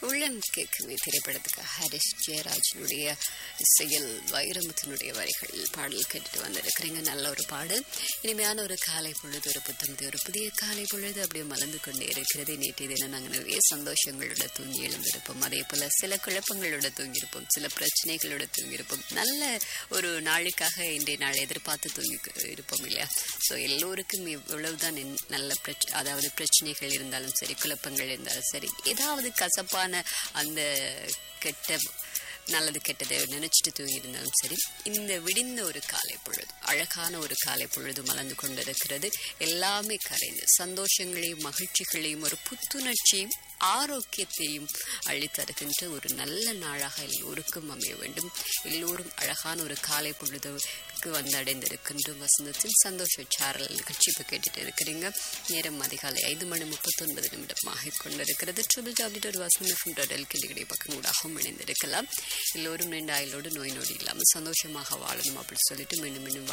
உள்ளம் கேட்குமே திரைப்படத்துக்கு ஹரிஷ் ஜெயராஜனுடைய இசையில் வைரமுத்தினுடைய வரிகள் பாடல் கேட்டுட்டு வந்திருக்கிறீங்க நல்ல ஒரு பாடல் இனிமையான ஒரு காலை பொழுது ஒரு புத்தம் ஒரு புதிய காலை பொழுது அப்படியே மலர்ந்து கொண்டே இருக்கிறது நேற்றைய தினம் நாங்கள் நிறைய சந்தோஷங்களோட தூங்கி எழுந்திருப்போம் அதே போல சில குழப்பங்களோட தூங்கியிருப்போம் சில பிரச்சனைகளோட தூங்கியிருப்போம் நல்ல ஒரு நாளுக்காக இன்றைய நாள் எதிர்பார்த்து தூங்கி இருப்போம் இல்லையா ஸோ எல்லோருக்கும் இவ்வளவுதான் என் நல்ல பிரச்ச அதாவது பிரச்சனைகள் இருந்தாலும் சரி குழப்பங்கள் இருந்தாலும் சரி ஏதாவது கசப்பான அந்த கெட்ட நல்லது கெட்டதை நினைச்சிட்டு தூங்கி இருந்தாலும் சரி இந்த விடிந்த ஒரு காலை பொழுது அழகான ஒரு காலை பொழுது மலர்ந்து கொண்டிருக்கிறது எல்லாமே கரைந்து சந்தோஷங்களையும் மகிழ்ச்சிகளையும் ஒரு புத்துணர்ச்சியும் ஆரோக்கியத்தையும் அள்ளித்தருகின்ற ஒரு நல்ல நாளாக எல்லோருக்கும் அமைய வேண்டும் எல்லோரும் அழகான ஒரு காலை பொழுதுக்கு வந்து அடைந்திருக்கின்றோம் வசந்தத்தில் சந்தோஷ சாரல் நிகழ்ச்சி இப்போ கேட்டுட்டு இருக்கிறீங்க நேரம் அதிகாலை ஐந்து மணி முப்பத்தொன்பது நிமிடமாக கொண்டிருக்கிறது ட்ரிபிள் டபிள்யூ ஒரு வசந்தம் எஃப்எம் டாட் எல்கிடி பக்கங்கூடாகவும் இணைந்திருக்கலாம் எல்லோரும் ரெண்டு ஆயிலோடு நோய் நொடி இல்லாமல் சந்தோஷமாக வாழணும் அப்படின்னு சொல்லிட்டு மீண்டும் மீண்டும்